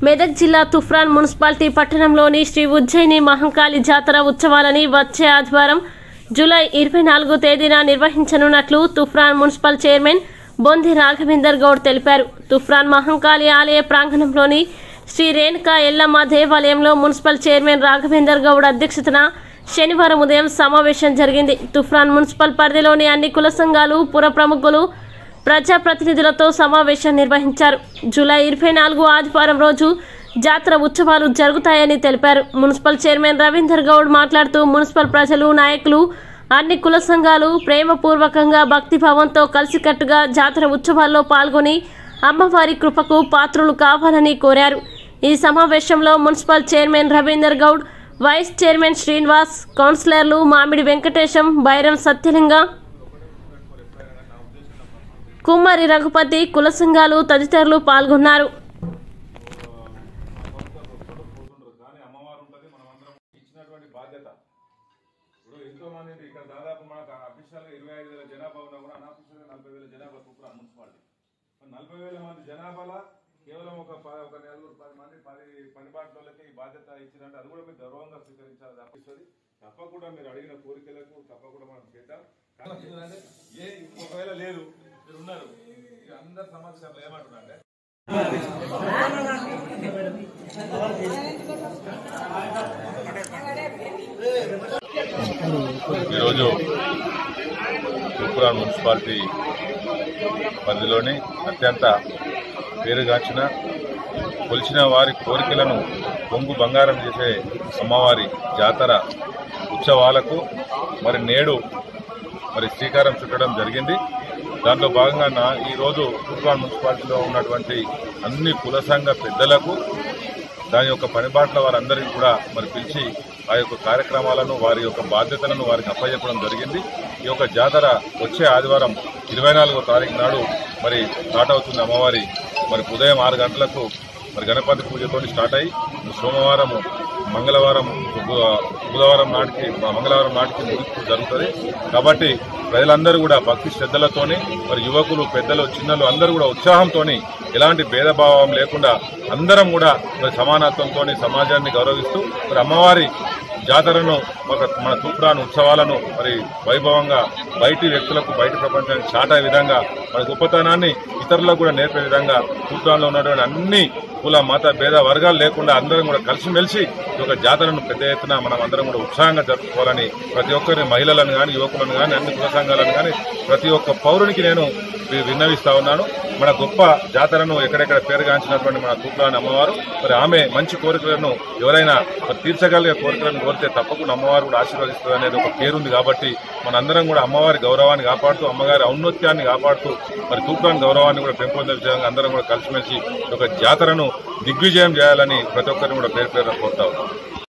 మెదక్ జిల్లా తుఫ్రాన్ మున్సిపాలిటీ పట్టణంలోని శ్రీ ఉజ్జయిని మహంకాళి జాతర ఉత్సవాలని వచ్చే ఆదివారం జూలై ఇరవై నాలుగో తేదీన నిర్వహించనున్నట్లు తుఫ్రాన్ మున్సిపల్ చైర్మన్ బొంది రాఘవేందర్ గౌడ్ తెలిపారు తుఫ్రాన్ మహంకాళి ఆలయ ప్రాంగణంలోని శ్రీ రేణుకా ఎల్లమ్మ దేవాలయంలో మున్సిపల్ చైర్మన్ రాఘవేందర్ గౌడ్ అధ్యక్షతన శనివారం ఉదయం సమావేశం జరిగింది తుఫ్రాన్ మున్సిపల్ పరిధిలోని అన్ని కుల సంఘాలు పుర ప్రముఖులు ప్రజాప్రతినిధులతో సమావేశం నిర్వహించారు జూలై ఇరవై నాలుగు ఆదివారం రోజు జాతర ఉత్సవాలు జరుగుతాయని తెలిపారు మున్సిపల్ చైర్మన్ రవీందర్ గౌడ్ మాట్లాడుతూ మున్సిపల్ ప్రజలు నాయకులు అన్ని కుల సంఘాలు ప్రేమపూర్వకంగా భక్తిభావంతో కలిసికట్టుగా జాతర ఉత్సవాల్లో పాల్గొని అమ్మవారి కృపకు పాత్రులు కావాలని కోరారు ఈ సమావేశంలో municipal chairman Ravinder Goud vice chairman Srinivas కౌన్సిలర్లు మామిడి వెంకటేశం బైరం సత్యలింగ కుమ్మరి రఘుపతి కుల సంఘాలు తదితరులు పాల్గొన్నారు పోతుండ్రు కానీ అమ్మవారు ఉంటుంది మనం అందరం ఇచ్చినటువంటి బాధ్యత ఇప్పుడు ఎంతో మంది ఇక్కడ దాదాపు మనకు అఫీషియల్ గా ఇరవై ఐదు వేల జనాభా ఉన్నా కూడా అన్అఫీషియల్ గా నలభై వేల జనాభా తూపురా మున్సిపాలిటీ మరి నలభై వేల మంది జనాభాలో కేవలం ఒక ప- ఒక నలుగురు పది మంది పది పని బాటలకి ఈ బాధ్యత ఇచ్చినట్టు అది కూడా మీరు గౌరవంగా స్వీకరించాలి తప్పిస్తుంది తప్పకుండా మీరు అడిగిన కోరికలకు తప్పకుండా మనం చేద్దాం కానీ ఏంటంటే, ఏ ఒకవేళ లేదు మీరు ఉన్నారు ఇక అందరి సమస్యలు ఏమంటున్నారంటే ఈరోజు తూర్పురాన్ మున్సిపాలిటీ పరిధిలోని అత్యంత పేరుగాంచిన కొలిచిన వారి కోరికలను పొంగు బంగారం చేసే అమ్మవారి జాతర ఉత్సవాలకు మరి నేడు మరి శ్రీకారం చుట్టడం జరిగింది దాంట్లో భాగంగా నా ఈరోజు తూర్పురాన్ మున్సిపాలిటీలో ఉన్నటువంటి అన్ని కుల సంఘ పెద్దలకు దాని యొక్క పనిబాట్ల వారందరికీ కూడా మరి పిలిచి ఆ యొక్క కార్యక్రమాలను వారి యొక్క బాధ్యతలను వారికి అప్పచెప్పడం జరిగింది ఈ యొక్క జాతర వచ్చే ఆదివారం ఇరవై నాలుగో తారీఖు నాడు మరి స్టార్ట్ అవుతుంది అమ్మవారి మరి ఉదయం ఆరు గంటలకు మరి గణపతి పూజతో స్టార్ట్ అయ్యి సోమవారం మంగళవారం బు- బుధవారం నాటికి మంగళవారం నాటికి ముగింపు జరుగుతుంది కాబట్టి ప్రజలందరూ కూడా భక్తి శ్రద్ధలతోని మరి యువకులు పెద్దలు చిన్నలు అందరూ కూడా ఉత్సాహంతోని ఎలాంటి భేదభావం లేకుండా అందరం కూడా మరి సమానత్వంతో సమాజాన్ని గౌరవిస్తూ మరి అమ్మవారి జాతరను ఒక మన తూప్రాన్ ఉత్సవాలను మరి వైభవంగా బయటి వ్యక్తులకు బయటి ప్రపంచానికి చాటే విధంగా మన గొప్పతనాన్ని ఇతరులకు కూడా నేర్పే విధంగా తూప్రాన్లో ఉన్నటువంటి అన్ని కుల మత భేద వర్గాలు లేకుండా అందరం కూడా కలిసిమెలిసి ఈ యొక్క జాతరను పెద్ద ఎత్తున మనం అందరం కూడా ఉత్సాహంగా జరుపుకోవాలని ప్రతి ఒక్కరిని మహిళలను కానీ యువకులను కానీ అన్ని కుల సంఘాలను కానీ ప్రతి ఒక్క పౌరునికి నేను వి- విన్నవిస్తా ఉన్నాను మన గొప్ప జాతరను ఎక్కడెక్కడ పేరుగాంచినటువంటి మన తూప్రాని అమ్మవారు మరి ఆమె మంచి కోరికలను ఎవరైనా మరి తీర్చగలిగే కోరికలను కోరితే తప్పకుండా అమ్మవారు కూడా ఆశీర్వదిస్తుంది అనేది ఒక పేరుంది కాబట్టి మనందరం కూడా అమ్మవారి గౌరవాన్ని కాపాడుతూ అమ్మగారి ఔన్నత్యాన్ని కాపాడుతూ మరి తూప్రాన్ గౌరవాన్ని కూడా పెంపొందే విధంగా అందరం కూడా కలిసిమెలిసి ఈ యొక్క జాతరను దిగ్విజయం చేయాలని ప్రతి ఒక్కరిని కూడా పేరు పేరున కోరుతా ఉన్నాం